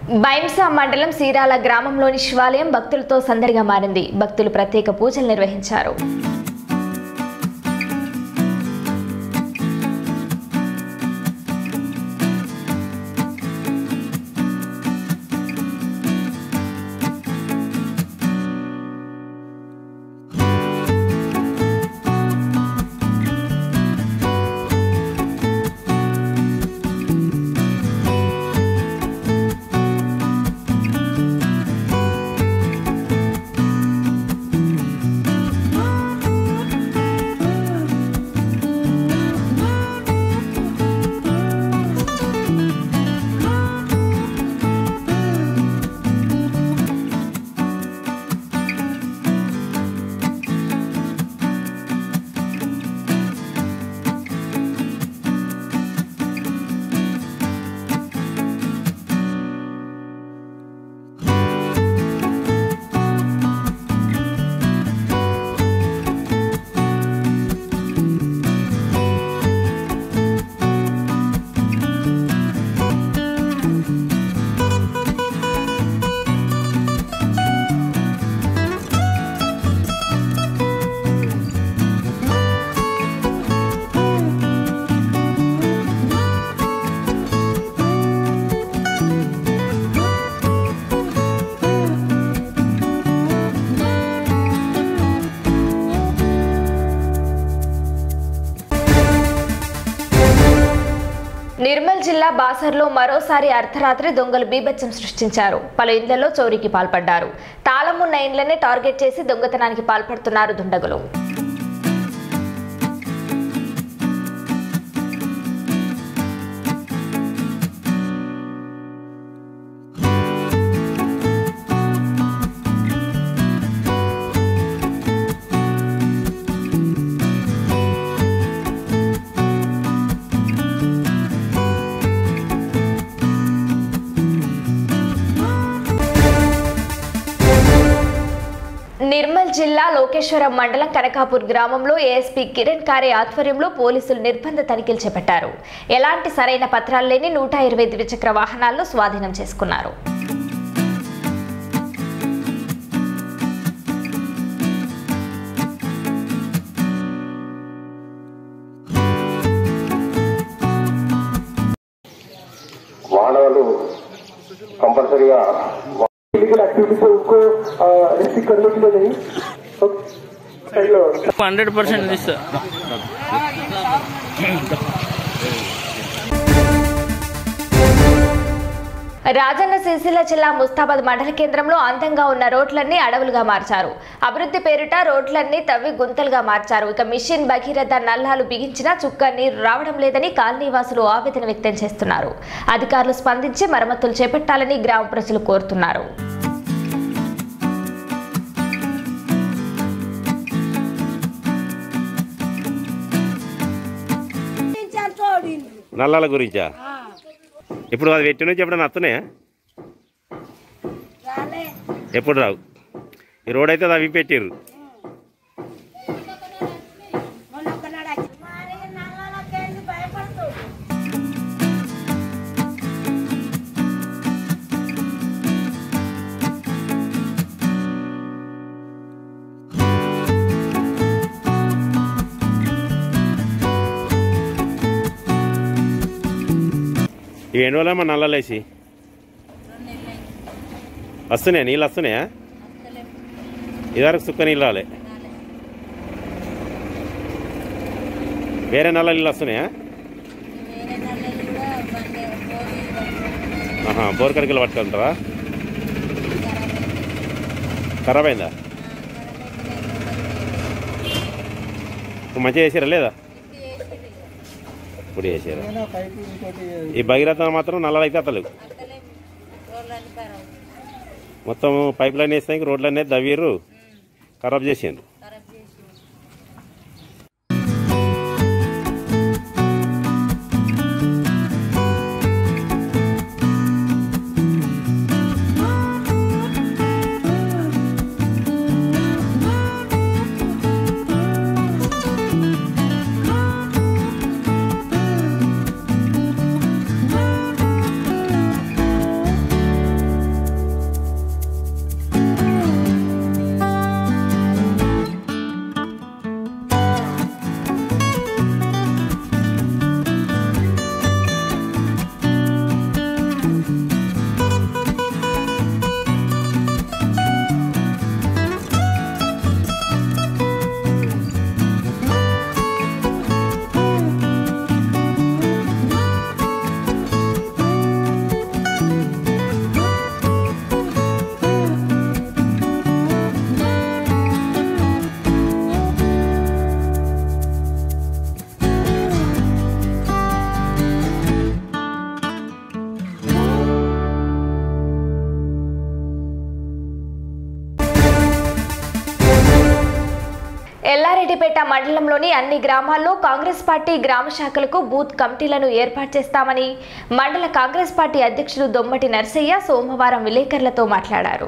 బైంసా మండలం సీరాల గ్రామంలోని శివాలయం భక్తులతో సందడిగా మారింది భక్తులు ప్రత్యేక పూజలు నిర్వహించారు నిర్మల్ జిల్లా బాసర్లో మరోసారి అర్ధరాత్రి దొంగలు బీభత్సం సృష్టించారు పలు ఇళ్లలో చోరీకి పాల్పడ్డారు తాళమున్న ఇండ్లనే టార్గెట్ చేసి దొంగతనానికి పాల్పడుతున్నారు దుండగులు నిర్మల్ జిల్లా లోకేశ్వరం మండలం కనకాపూర్ గ్రామంలో ఏఎస్పీ కిరణ్ కారే ఆధ్వర్యంలో పోలీసులు నిర్బంధ తనిఖీలు చేపట్టారు ఎలాంటి సరైన పత్రాలు లేని నూట ఇరవై ద్విచక్ర వాహనాలను స్వాధీనం చేసుకున్నారు మానవులు कंपलसरीగా इलीगल एक्टिविटीज है उसको रेस्ट्रिक्ट करने के लिए नहीं तो सही लो హండ్రెడ్ పర్సెంట్ ఇస్తా రాజన్న సిరిసిల్ల జిల్లా ముస్తాబాద్ మండల కేంద్రంలో అందంగా ఉన్న రోడ్లన్నీ అడవులుగా మార్చారు అభివృద్ధి పేరిట రోడ్లన్నీ తవ్వి గుంతలుగా మార్చారు ఇక మిషన్ భగీరథ నల్లాలు బిగించినా చుక్క నీరు రావడం లేదని కాలనీవాసులు ఆవేదన వ్యక్తం చేస్తున్నారు అధికారులు స్పందించి మరమ్మతులు చేపట్టాలని గ్రామ ప్రజలు కోరుతున్నారు నల్లాల గురించా ఇప్పుడు అది పెట్టి నుంచి ఎప్పుడైనా వస్తున్నాయా ఎప్పుడు రావు ఈ రోడ్ అయితే అవి పెట్టిర్రు ఇవి ఎన్ని రోజులమ్మా నల్లలేసి వస్తున్నాయా నీళ్ళు వస్తున్నాయా ఇదివరకు సుక్క నీళ్ళు రాలే వేరే నల్ల నీళ్ళు వస్తున్నాయా ఆహా బోర్ కడికలు పట్టుకుంటారా ఖరాబ్ అయిందా ఇప్పుడు మంచిగా చేసారా లేదా ఇప్పుడు చేసారా ఈ భగీరథ మాత్రం నల్లలు అయితే అత్తలేవు మొత్తం పైప్ లైన్ వేస్తానికి రోడ్లన్నీ దవ్వీరు ఖరాబ్ చేసిండ్రు ఎల్లారెడ్డిపేట మండలంలోని అన్ని గ్రామాల్లో కాంగ్రెస్ పార్టీ గ్రామ శాఖలకు బూత్ కమిటీలను ఏర్పాటు చేస్తామని మండల కాంగ్రెస్ పార్టీ అధ్యక్షుడు దొమ్మటి నర్సయ్య సోమవారం విలేకరులతో మాట్లాడారు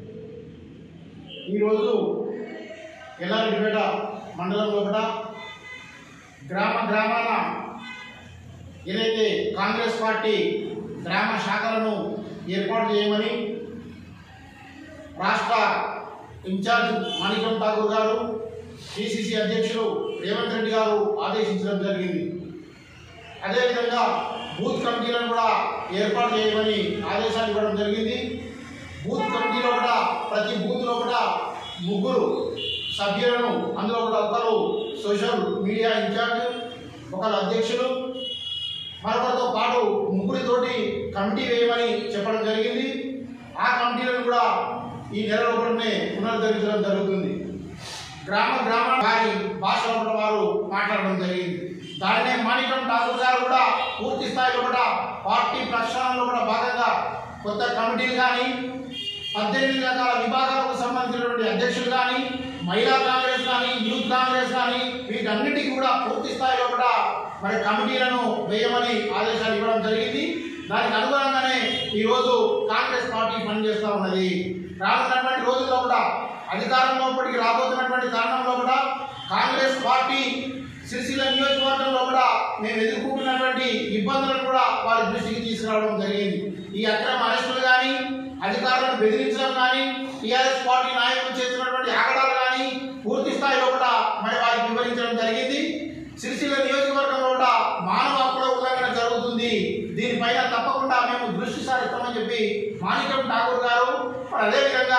ఈరోజు ఎల్లారెడ్డిపేట మండలంలో కూడా గ్రామ గ్రామాల ఏదైతే కాంగ్రెస్ పార్టీ గ్రామ శాఖలను ఏర్పాటు చేయమని రాష్ట్ర ఇన్ఛార్జ్ మాణిక్యం ఠాకూర్ గారు పిసిసి అధ్యక్షులు రేవంత్ రెడ్డి గారు ఆదేశించడం జరిగింది అదేవిధంగా బూత్ కమిటీలను కూడా ఏర్పాటు చేయమని ఆదేశాలు ఇవ్వడం జరిగింది బూత్ కమిటీలో కూడా ప్రతి బూత్లో కూడా ముగ్గురు సభ్యులను అందులో కూడా ఒకరు సోషల్ మీడియా ఇన్ఛార్జ్ ఒకరు అధ్యక్షులు మరొకరితో పాటు ముగ్గురితోటి కమిటీ వేయమని చెప్పడం జరిగింది ఆ కమిటీలను కూడా ఈ నెల లోపలనే పునరుద్ధరించడం జరుగుతుంది గ్రామ గ్రామ వారి భాషలో కూడా వారు మాట్లాడడం జరిగింది దానినే మాణికం ఠాకూర్ గారు కూడా పూర్తి స్థాయిలో కూడా పార్టీ ప్రక్షాళనలో కూడా భాగంగా కొత్త కమిటీలు కానీ పద్దెనిమిది రకాల విభాగాలకు సంబంధించినటువంటి అధ్యక్షులు కానీ మహిళా కాంగ్రెస్ కానీ యూత్ కాంగ్రెస్ కానీ వీటన్నిటికీ కూడా పూర్తి స్థాయిలో కూడా మరి కమిటీలను వేయమని ఆదేశాలు ఇవ్వడం జరిగింది దానికి అనుగుణంగానే ఈరోజు కాంగ్రెస్ పార్టీ పనిచేస్తూ ఉన్నది రానున్నటువంటి రోజుల్లో కూడా అధికారంలోపటికి రాబోతున్నటువంటి తరుణంలో కూడా కాంగ్రెస్ పార్టీ సిరిసిల్ల నియోజకవర్గంలో కూడా మేము ఎదుర్కొంటున్నటువంటి ఇబ్బందులను కూడా వారి దృష్టికి తీసుకురావడం జరిగింది ఈ అక్రమ అరెస్టులు కానీ అధికారులను బెదిరించడం కానీ టీఆర్ఎస్ పార్టీ నాయకులు చేస్తున్నటువంటి ఆగడాలు కానీ పూర్తి స్థాయిలో కూడా మరి వారికి వివరించడం జరిగింది సిరిసిల్ల నియోజకవర్గంలో కూడా మానవ హక్కుల ఉల్లంఘన జరుగుతుంది దీనిపైన తప్పకుండా మేము దృష్టి సారిస్తామని చెప్పి మాణిక్యం ఠాకూర్ గారు మరి అదేవిధంగా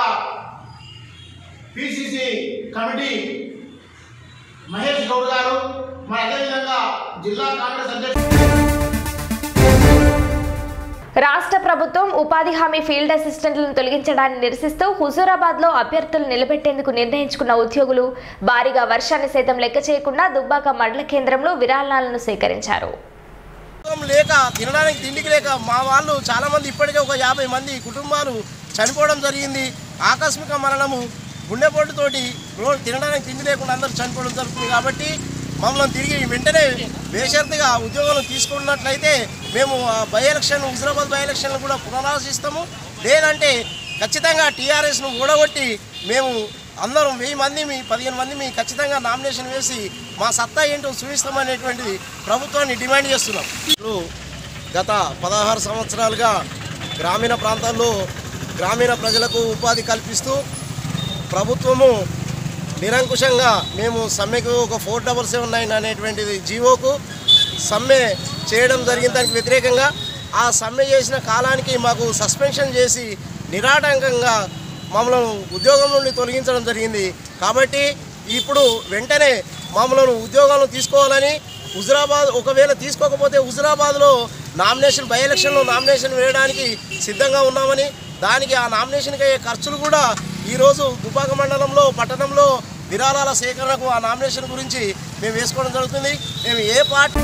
పిసిసి కమిటీ మహేష్ గౌడ్ గారు మరి అదేవిధంగా జిల్లా కాంగ్రెస్ అధ్యక్షుడు రాష్ట్ర ప్రభుత్వం ఉపాధి హామీ ఫీల్డ్ అసిస్టెంట్లను తొలగించడాన్ని నిరసిస్తూ హుజూరాబాద్ లో అభ్యర్థులు నిలబెట్టేందుకు నిర్ణయించుకున్న ఉద్యోగులు భారీగా వర్షాన్ని సైతం లెక్క చేయకుండా దుబ్బాక మండల కేంద్రంలో విరాళాలను సేకరించారు ఉద్యోగం లేక తినడానికి తిండికి లేక మా వాళ్ళు చాలా మంది ఇప్పటికే ఒక యాభై మంది కుటుంబాలు చనిపోవడం జరిగింది ఆకస్మిక మరణము గుండెపోటుతోటి రోజు తినడానికి తిండి లేకుండా అందరూ చనిపోవడం జరుగుతుంది కాబట్టి మమ్మల్ని తిరిగి వెంటనే బేషరతుగా ఉద్యోగాలు తీసుకున్నట్లయితే మేము ఆ బై ఎలక్షన్ హుజరాబాద్ బై ఎలక్షన్లు కూడా పునరాశిస్తాము లేదంటే ఖచ్చితంగా టీఆర్ఎస్ను ఓడగొట్టి మేము అందరం వెయ్యి మంది మీ పదిహేను మంది మీ ఖచ్చితంగా నామినేషన్ వేసి మా సత్తా ఏంటో చూపిస్తామనేటువంటిది ప్రభుత్వాన్ని డిమాండ్ చేస్తున్నాం ఇప్పుడు గత పదహారు సంవత్సరాలుగా గ్రామీణ ప్రాంతాల్లో గ్రామీణ ప్రజలకు ఉపాధి కల్పిస్తూ ప్రభుత్వము నిరంకుశంగా మేము సమ్మెకు ఒక ఫోర్ డబల్ సెవెన్ నైన్ అనేటువంటిది జీవోకు సమ్మె చేయడం జరిగింది దానికి వ్యతిరేకంగా ఆ సమ్మె చేసిన కాలానికి మాకు సస్పెన్షన్ చేసి నిరాటంకంగా మమ్మల్ని ఉద్యోగం నుండి తొలగించడం జరిగింది కాబట్టి ఇప్పుడు వెంటనే మమ్మల్ని ఉద్యోగాలను తీసుకోవాలని హుజురాబాద్ ఒకవేళ తీసుకోకపోతే హుజురాబాద్లో నామినేషన్ బై ఎలక్షన్లో నామినేషన్ వేయడానికి సిద్ధంగా ఉన్నామని దానికి ఆ నామినేషన్కి అయ్యే ఖర్చులు కూడా ఈరోజు దుబ్బాక మండలంలో పట్టణంలో విరాళాల సేకరణకు ఆ నామినేషన్ గురించి మేము వేసుకోవడం జరుగుతుంది మేము ఏ పార్టీ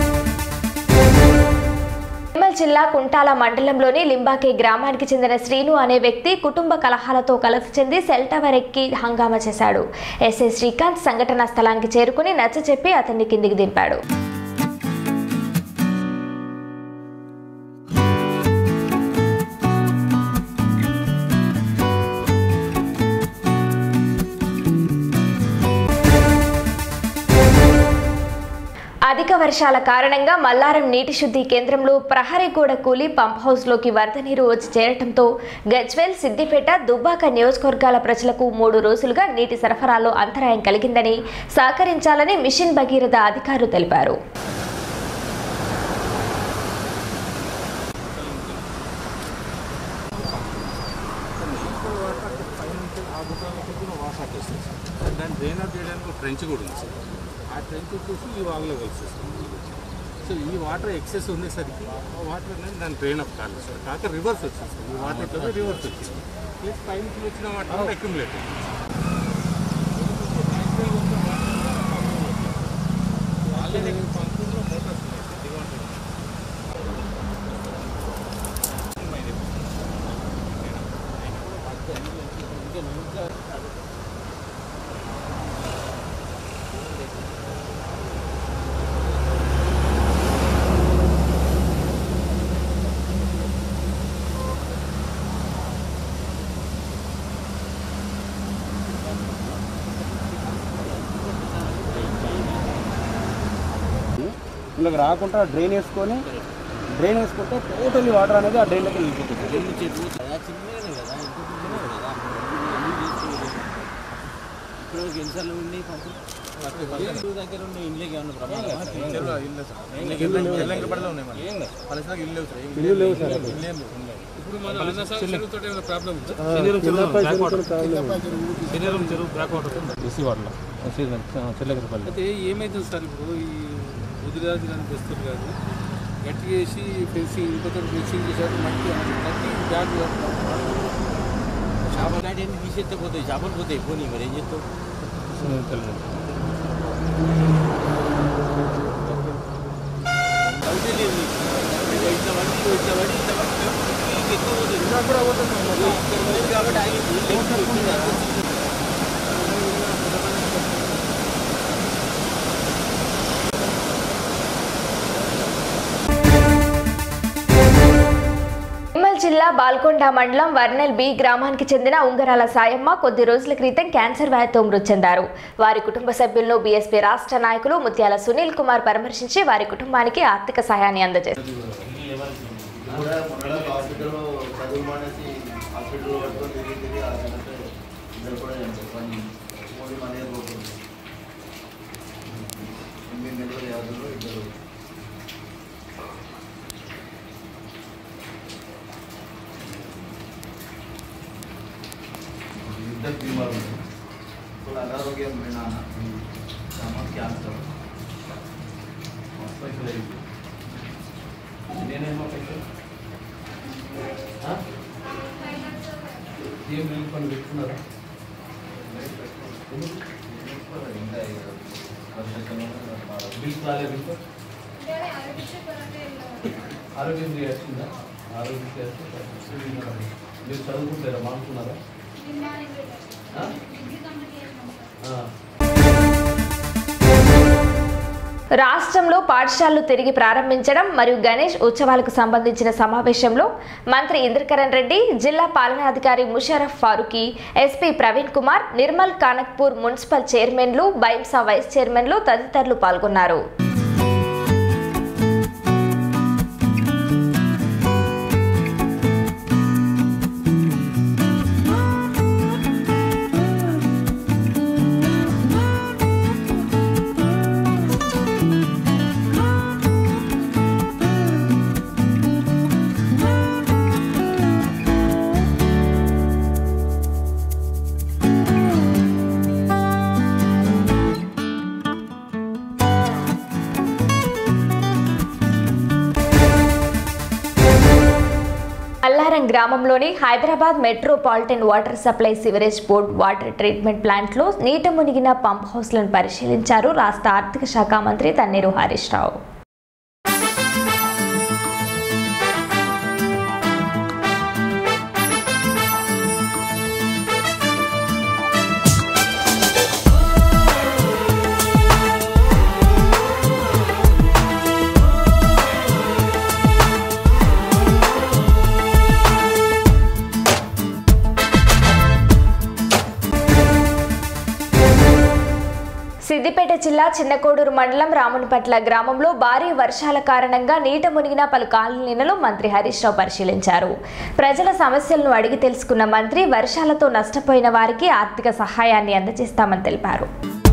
నిర్మల్ జిల్లా కుంటాల మండలంలోని లింబాకే గ్రామానికి చెందిన శ్రీను అనే వ్యక్తి కుటుంబ కలహాలతో కలసి చెంది సెల్ టవర్ ఎక్కి హంగామా చేశాడు ఎస్ఐ శ్రీకాంత్ సంఘటనా స్థలానికి చేరుకుని నచ్చచెప్పి అతన్ని కిందికి దింపాడు అధిక వర్షాల కారణంగా మల్లారం నీటి శుద్ధి కేంద్రంలో ప్రహరీ గోడ కూలి పంప్ హౌస్లోకి వరద నీరు వచ్చి చేరటంతో గజ్వేల్ సిద్దిపేట దుబ్బాక నియోజకవర్గాల ప్రజలకు మూడు రోజులుగా నీటి సరఫరాలో అంతరాయం కలిగిందని సహకరించాలని మిషన్ భగీరథ అధికారులు తెలిపారు దాన్ని డ్రైన్ అవుట్ చేయడానికి ఒక ట్రెంచ్ కూడా ఉంది సార్ ఆ ట్రెంచ్ వచ్చేసి ఈ వాగులో కలిసేస్తుంది సో ఈ వాటర్ ఎక్సెస్ ఉండేసరికి ఆ వాటర్ అనేది దాన్ని డ్రైన్ అప్ కాలేదు సార్ కాక రివర్స్ వచ్చేస్తుంది ఈ వాటర్ కదా రివర్స్ వచ్చింది ప్లస్ పై నుంచి వచ్చిన వాటర్ కూడా అక్యుములేట్ పంపులో మోటార్స్ ఉన్నాయి సార్ దివాటర్ ఊళ్ళోకి రాకుండా డ్రైన్ వేసుకొని డ్రైన్ వేసుకుంటే టోటల్లీ వాటర్ అనేది ఆ డ్రైన్లోకి వెళ్ళిపోతుంది ఇల్లు లేవు సార్ ఇప్పుడు మన అన్న సార్ చెరువుతో ఏమైనా ప్రాబ్లం ఉందా శరీరం చెరువు బ్యాక్ వాటర్ ఎస్సీ వాటర్లో చెల్లెకరపల్లి అయితే ఏమైతుంది సార్ ఇప్పుడు ఈ వదిలేది కానీ బెస్తారు కాదు గట్టి చేసి ఫెన్సింగ్ ఇంకొక ఫెన్సింగ్ చేశారు మట్టి మట్టి బ్యాగ్ చేపలు నాటి అన్ని తీసేస్తే పోతాయి చేపలు పోతాయి పోనీ మరి ఏం చేస్తావు అయితే లేదు నీకు. ఇట్లా ఇట్లా పడి, ఇట్లా పడి, ఇట్లా పడి, నీకు ఎక్కువ పోతుంది. ఇక్కడ ఉండేది కాబట్టి ఆగింది. నిర్మల్ జిల్లా బాల్కొండ మండలం వర్నెల్ బి గ్రామానికి చెందిన ఉంగరాల సాయమ్మ కొద్ది రోజుల క్రితం క్యాన్సర్ వ్యాధితో మృతి చెందారు వారి కుటుంబ సభ్యులను బీఎస్పీ రాష్ట్ర నాయకులు ముత్యాల సునీల్ కుమార్ పరామర్శించి వారి కుటుంబానికి ఆర్థిక సహాయాన్ని అందజేశారు కూడా మొన్నటి హాస్పిటల్లో చదువు మానేసి హాస్పిటల్లో పట్టుకొని తిరిగి తిరిగి ఆ సంగతి ఇద్దరు కూడా చనిపోయారు. పని ఓన్లీ మనీ పోతుంది ఎనిమిది నెలల వ్యాధుల్లో ఇద్దరు ఇద్దరు బీమారు ఉన్నారు. ఇప్పుడు అనారోగ్యం మీ నాన్న అమ్మ క్యాన్సర్ హాస్పిటల్ అయింది నేనేమో పైసలు ఆ? ఏం రిలీఫ్ ఫండ్ పెట్టుకున్నారా ఇంకా బిల్స్ రాలేదు ఇంకా ఆరోగ్యశ్రీ వచ్చిందా ఆరోగ్యశ్రీ వస్తే మీరు చదువుకుంటారా మానుకున్నారా ఆ? ఆ. రాష్ట్రంలో పాఠశాలలు తిరిగి ప్రారంభించడం మరియు గణేష్ ఉత్సవాలకు సంబంధించిన సమావేశంలో మంత్రి ఇంద్రకరణ్ రెడ్డి జిల్లా పాలనాధికారి ముషరఫ్ ఫారూఖీ ఎస్పీ ప్రవీణ్ కుమార్ నిర్మల్ కానక్పూర్ మున్సిపల్ చైర్మన్లు బైంసా వైస్ చైర్మన్లు తదితరులు పాల్గొన్నారు అల్లారం గ్రామంలోని Hyderabad metropolitan water supply sewerage board water treatment ప్లాంట్లో నీట మునిగిన పంప్ హౌస్లను పరిశీలించారు రాష్ట్ర ఆర్థిక శాఖ మంత్రి తన్నీరు హరీష్ రావు సిద్దిపేట జిల్లా చిన్నకోడూరు మండలం రామునిపట్ల గ్రామంలో భారీ వర్షాల కారణంగా నీట మునిగిన పలు కాలనీలను మంత్రి హరీష్ రావు పరిశీలించారు ప్రజల సమస్యలను అడిగి తెలుసుకున్న మంత్రి వర్షాలతో నష్టపోయిన వారికి ఆర్థిక సహాయాన్ని అందజేస్తామని తెలిపారు